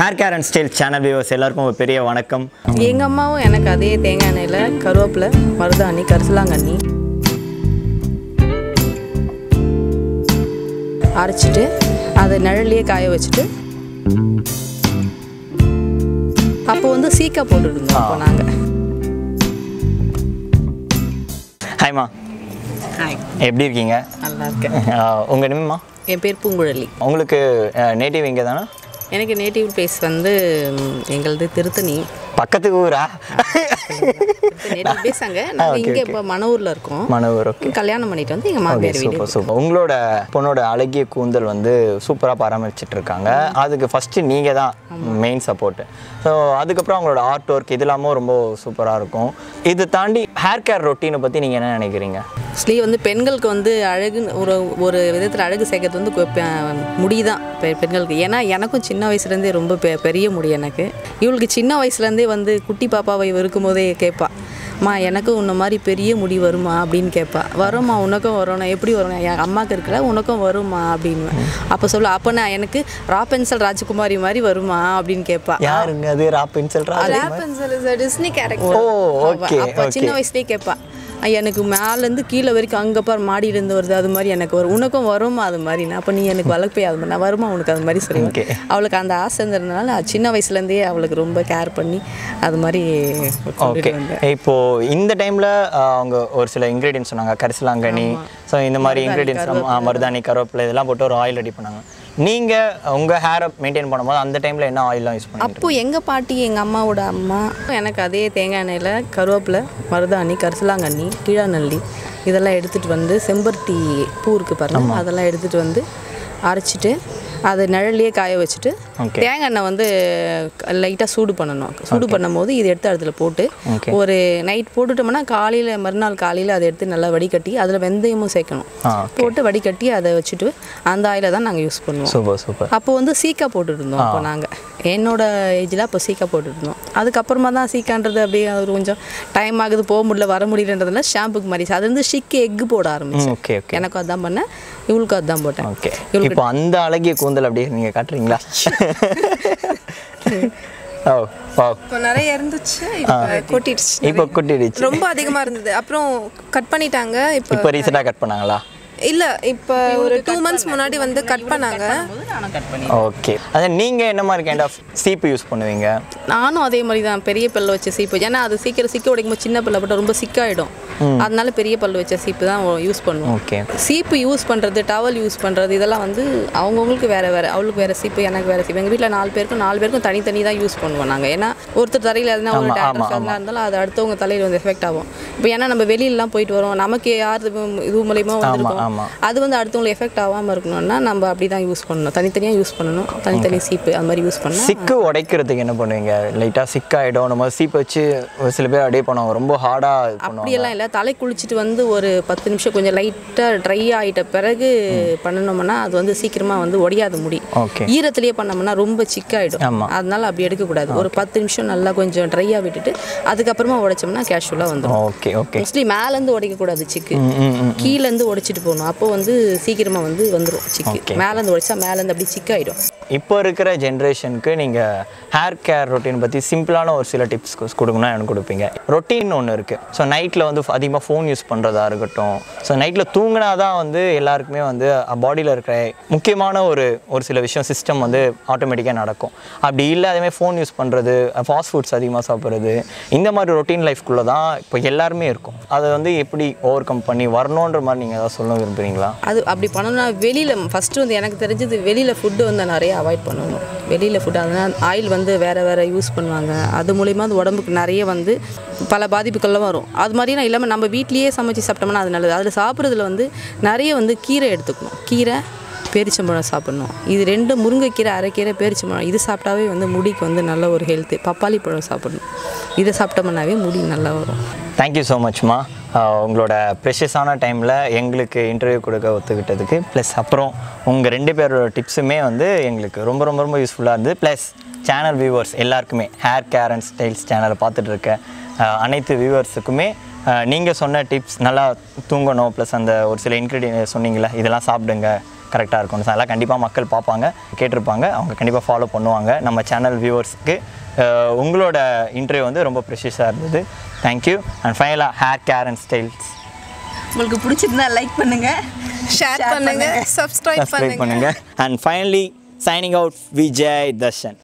Hair care and style channel viewers எல்லாருக்கும் ஒரு பெரிய வணக்கம் எங்கள் அம்மாவும் எனக்கு அதே தேங்காய் எண்ணெயில் கருவேப்பிலை மருதாணி கரிசலாங்கண்ணி அரைச்சிட்டு அதை நிழல்லையே காய வச்சுட்டு அப்போ வந்து சீக்கா போட்டுருந்தோம் அப்போ நாங்கள் ஹாய்மா ஹாய் எப்படி இருக்கீங்க நல்லா இருக்கேன் உங்கள் நேம்மா என் பேர் பூங்குழலி உங்களுக்கு நேட்டிவ் இங்கே தானே எனக்கு நேட்டிவ் பிளேஸ் வந்து ம், எங்களது திருத்தணி பக்கத்து ஊரா நேட்டிவ் பிளேஸ் அங்கே நாங்கள் okay, இங்கே okay. இப்போ மணவூரில் இருக்கோம் மனோர் ஓகே கல்யாணம் பண்ணிட்டு வந்து எங்கள் ஓகே மாமியார் வீடு சூப்பர் சூப்பர் உங்களோட பொண்ணோட அழகிய கூந்தல் வந்து சூப்பராக பராமரிச்சிட்டு இருக்காங்க அதுக்கு ஃபஸ்ட்டு நீங்கள் தான் மெயின் சப்போர்ட்டு ஸோ அதுக்கப்புறம் அவங்களோட ஆர்ட் ஒர்க் இது எல்லாமும் ரொம்ப சூப்பராக இருக்கும் இது தாண்டி ஹேர் கேர் ரொட்டீனை பற்றி நீங்கள் என்ன நினைக்கிறீங்க ஆக்சுவலி வந்து பெண்களுக்கு வந்து அழகு ஒரு ஒரு விதத்தில் அழகு சேர்க்கறது வந்து கொ- பெ- முடி தான் பெ- பெண்களுக்கு ஏன்னா எனக்கும் சின்ன வயசுலேருந்தே ரொம்ப பெ பெரிய முடி எனக்கு இவளுக்கு சின்ன வயசுலேருந்தே வந்து குட்டி பாப்பாவை இருக்கும்போதே கேட்பா அம்மா எனக்கும் உன்ன மாதிரி பெரிய முடி வருமா அப்படின்னு கேட்பா வரும்மா உனக்கும் வரும் நான் எப்படி வரும் என் அம்மாவுக்கு இருக்கல உனக்கும் வருமா அப்படின்னு அப்போ சொல்ல அப்போ நான் எனக்கு ரா பென்சல் ராஜகுமாரி மாதிரி வருமா அப்படின்னு கேட்பா யாருங்க அது ராப்பின் சொல்கிறா Rapunzel is a Disney character. Oh okay அப்போ சின்ன வயசுலேயே கேட்பா ஐயா, எனக்கு மேலேருந்து கீழே வரைக்கும் அங்கே பார் மாடியிலேருந்து வருது அது மாதிரி எனக்கு வரும் உனக்கும் வருமா அது மாதிரி அப்போ நீ எனக்கு வளர்ப்பே அது மாதிரி நான் வருமா உனக்கு அது மாதிரி சொல்லுவேன் Okay. அவளுக்கு அந்த ஆசை இருந்ததுனால சின்ன வயசுலேருந்தே அவளுக்கு ரொம்ப கேர் பண்ணி அது மாதிரி ஓகே கொண்டுட்டு வந்தேன் இப்போ இந்த டைம்ல அவங்க ஒரு சில இன்க்ரீடியன்ஸ் சொன்னாங்க கரிசலாங்கண்ணி ஸோ இந்த மாதிரி இன்க்ரீடியன்ஸ் மருதாணி கருவேப்பிலை இதெல்லாம் போட்டு ஒரு ஆயில் ரெடி பண்ணாங்க நீங்க உங்க ஹேரை மெயின்டைன் பண்ணும்போது அந்த டைம்ல என்ன ஆயிலாம் யூஸ் பண்ணீங்க அப்போ எங்கள் பாட்டி எங்கள் அம்மாவோட அம்மா எனக்கு அதே தேங்காய் எண்ணெயில் கருவேப்பிலை மருதாணி கரிசலாங்கண்ணி கீழாநல்லி இதெல்லாம் எடுத்துகிட்டு வந்து செம்பருத்தி பூ இருக்கு பாருங்க அதெல்லாம் எடுத்துகிட்டு வந்து அரைச்சிட்டு அதை நிழல்லையே காய வச்சுட்டு Okay. தேங்காய் எண்ணெய் வந்து லைட்டாக சூடு பண்ணணும் சூடு பண்ணும்போது இது எடுத்து அதில் போட்டு Okay. ஒரு நைட் போட்டுட்டோம்னா காலையில் மறுநாள் காலையில் அதை எடுத்து நல்லா வடிகட்டி அதில் வெந்தயமும் சேர்க்கணும் ஆ போட்டு வடிகட்டி அதை வச்சுட்டு அந்த ஆயிலை தான் நாங்கள் யூஸ் பண்ணுவோம் சூப்பர் சூப்பர் அப்போ வந்து சீக்கா போட்டுட்டு இருந்தோம் அப்போ நாங்கள் என்னோட ஏஜில் அப்போ சீக்கா போட்டுட்டு இருந்தோம் அதுக்கப்புறமா தான் சீக்கான்றது அப்படியே அது கொஞ்சம் டைம் ஆகுது போக முடியல வர முடியலன்றதுனால ஷாம்புக்கு மாறிச்சு அது வந்து ஷிக்கு எக்கு போட ஆரம்பிச்சேன் ஓகே ஓகே எனக்கும் அதான் பண்ணேன் இவளுக்கும் அதான் போட்டேன் ஓகே இப்போ அந்த அழகிய கூந்தல் அப்படியே நீங்க காட்டுறீங்களா ஓ ஓ இப்போ நிறைய இருந்துச்சு இப்போ கொட்டிடுச்சு இப்போ குட்டிடுச்சு ரொம்ப அதிகமா இருந்தது அப்புறம் கட் பண்ணிட்டாங்க இப்போ இப்போ ரீசெண்டாக கட் பண்ணாங்களா இல்ல இப்போ ஒரு டூ மந்த்ஸ் முன்னாடி வந்து கட் பண்ணாங்க நானும் கட் பண்ணி ஓகே அது நீங்க என்ன மாதிரி கைண்ட் ஆஃப் சீப்பு யூஸ் பண்ணுவீங்க நானும் அதே மாதிரி தான் பெரிய பல்லு வச்ச சீப்பு ஏன்னா அது சீக்கிரம் சிக்க உடைக்கும் போது சின்ன பல்ல போட்டால் ரொம்ப சிக்காயிடும் அதனால பெரிய பல்லு வச்ச சீப்பு தான் யூஸ் பண்ணுவோம் ஓகே சீப்பு யூஸ் பண்ணுறது டவல் யூஸ் பண்ணுறது இதெல்லாம் வந்து அவங்கவுங்களுக்கு வேறு வேறு அவளுக்கு வேறு சீப்பு எனக்கு வேறு சீப்பு எங்கள் வீட்டில் நாலு பேருக்கும் நாலு பேருக்கும் தனித்தனி தான் யூஸ் பண்ணுவோம் நாங்கள் ஏன்னா ஒருத்தர் தலையில் எதுனா ஒரு ஆமா, டேரக்ட் ஆமா, எதுனா இருந்தாலும் அது அடுத்தவங்க தலையில் வந்து எஃபெக்ட் ஆகும் இப்போ ஏன்னா நம்ம வெளியிலலாம் போயிட்டு வரோம் நமக்கு யார் இது இது மூலயமா ஆமா. வந்திருக்கோம் அது வந்து அடுத்தவங்களுக்கு எஃபெக்ட் ஆகாமல் இருக்கணும்னா நம்ம அப்படி தான் யூஸ் பண்ணணும் தனித்தனியாக யூஸ் பண்ணணும் தனித்தனி சீப்பு அது மாதிரி யூஸ் பண்ணால் சிக்கு உடைக்கிறதுக்கு என்ன பண்ணுவீங்க லைட்டாக சிக்காயிடும் நம்ம சீப்பு வச்சு ஒரு சில பேர் அப்படியே பண்ணுவாங்க ரொம்ப ஹார்டாக இது பண்ணுவாங்க அப்படியெல்லாம் இல்லை தலை குளிச்சுட்டு வந்து ஒரு பத்து நிமிஷம் கொஞ்சம் லைட்டாக ட்ரை ஆகிட்ட பிறகு பண்ணணும்னா அது வந்து சீக்கிரமாக வந்து உடையாது முடி ஓகே ஈரத்துலேயே பண்ணோம்னா ரொம்ப சிக்காயிடும் ஆமா. அதனால அப்படி எடுக்கக்கூடாது ஒரு பத்து நிமிஷம் நல்லா கொஞ்சம் ட்ரையாக விட்டுட்டு அதுக்கப்புறமா உடைச்சோம்னா கேஷுவலாக வந்துடும் ஓகே ஓகே மோஸ்ட்லி மேலேருந்து உடைக்கக்கூடாது சிக்கு கீழேருந்து உடைச்சிட்டு போகணும் அப்போ வந்து சீக்கிரமாக வந்து வந்துடும் சிக்கு மேலேருந்து உடைச்சா மேலேருந்து அப்படி சிக்காயிடும் இப்போ இருக்கிற ஜென்ரேஷனுக்கு நீங்கள் ஹேர் கேர் ரொட்டீன் பற்றி சிம்பிளான ஒரு சில டிப்ஸ் கொடுக்கணும்னா எனக்கு கொடுப்பீங்க ரொட்டீன் ஒன்று இருக்குது ஸோ நைட்டில் வந்து அதிகமாக ஃபோன் யூஸ் பண்ணுறதா இருக்கட்டும் ஸோ நைட்டில் தூங்கினா தான் வந்து எல்லாருக்குமே வந்து பாடியில் இருக்கிற முக்கியமான ஒரு ஒரு சில விஷயம் சிஸ்டம் வந்து ஆட்டோமேட்டிக்காக நடக்கும் அப்படி இல்லை அதேமாதிரி ஃபோன் யூஸ் பண்ணுறது ஃபாஸ்ட் ஃபுட்ஸ் அதிகமாக சாப்பிட்றது இந்த மாதிரி ரொட்டீன் லைஃப்குள்ளே தான் இப்போ எல்லாருமே இருக்கும் அதை வந்து எப்படி ஓவர் கம் பண்ணி வரணுன்ற மாதிரி நீங்கள் ஏதாவது சொல்ல விரும்புகிறீங்களா அது அப்படி பண்ணணும்னா வெளியில் ஃபஸ்ட்டு வந்து எனக்கு தெரிஞ்சது வெளியில் ஃபுட்டு வந்து நிறைய அவாய்ட் பண்ணணும் வெளியில் ஃபுட்டு அதனால் ஆயில் வந்து வேறு வேறு யூஸ் பண்ணுவாங்க அது மூலிமா அது உடம்புக்கு நிறைய வந்து பல பாதிப்புகள்லாம் வரும் அது மாதிரிலாம் இல்லாமல் நம்ம வீட்லேயே சமைச்சு சாப்பிட்டோம்னா அது நல்லது அதில் சாப்பிட்றதுல வந்து நிறைய வந்து கீரை எடுத்துக்கணும் கீரை பேரிச்சம்பழம் சாப்பிடணும் இது ரெண்டு முருங்கைக்கீரை அரைக்கீரை பேரிச்சம்பழம் இது சாப்பிட்டாவே வந்து முடிக்கு வந்து நல்ல ஒரு ஹெல்த்து பப்பாளி பழம் சாப்பிடணும் இதை சாப்பிட்டோம்னாவே முடி நல்லா வரும் தேங்க்யூ ஸோ மச்மா உங்களோட ப்ரெஷஸான டைமில் எங்களுக்கு இன்டர்வியூ கொடுக்க ஒத்துக்கிட்டதுக்கு ப்ளஸ் அப்புறம் உங்கள் ரெண்டு பேரோட டிப்ஸுமே வந்து எங்களுக்கு ரொம்ப ரொம்ப ரொம்ப யூஸ்ஃபுல்லாக இருந்தது ப்ளஸ் சேனல் வியூவர்ஸ் எல்லாருக்குமே ஹேர் கேர் அண்ட் ஸ்டைல்ஸ் சேனலை பார்த்துட்டு இருக்க அஹ், அனைத்து வியூவர்ஸுக்குமே நீங்கள் சொன்ன டிப்ஸ் நல்லா தூங்கணும் ப்ளஸ் அந்த ஒரு சில இன்க்ரீடியன் சொன்னீங்களே இதெல்லாம் சாப்பிடுங்க கரெக்டாக இருக்கும் ஸோ அதெல்லாம் கண்டிப்பாக மக்கள் பார்ப்பாங்க கேட்டிருப்பாங்க அவங்க கண்டிப்பாக ஃபாலோ பண்ணுவாங்க நம்ம சேனல் வியூவர்ஸ்க்கு உங்களோட இன்டர்வியூ வந்து ரொம்ப ப்ரெஷியஸாக இருந்தது தேங்க்யூ அண்ட் ஃபைனலாக ஹேர் கேர் அண்ட் ஸ்டைல்ஸ் உங்களுக்கு பிடிச்சிருந்தா லைக் பண்ணுங்க ஷேர் பண்ணுங்க சப்ஸ்கிரைப் சப்ஸ்கிரைப் பண்ணுங்க பண்ணுங்கள் and finally signing out Vijay Darshan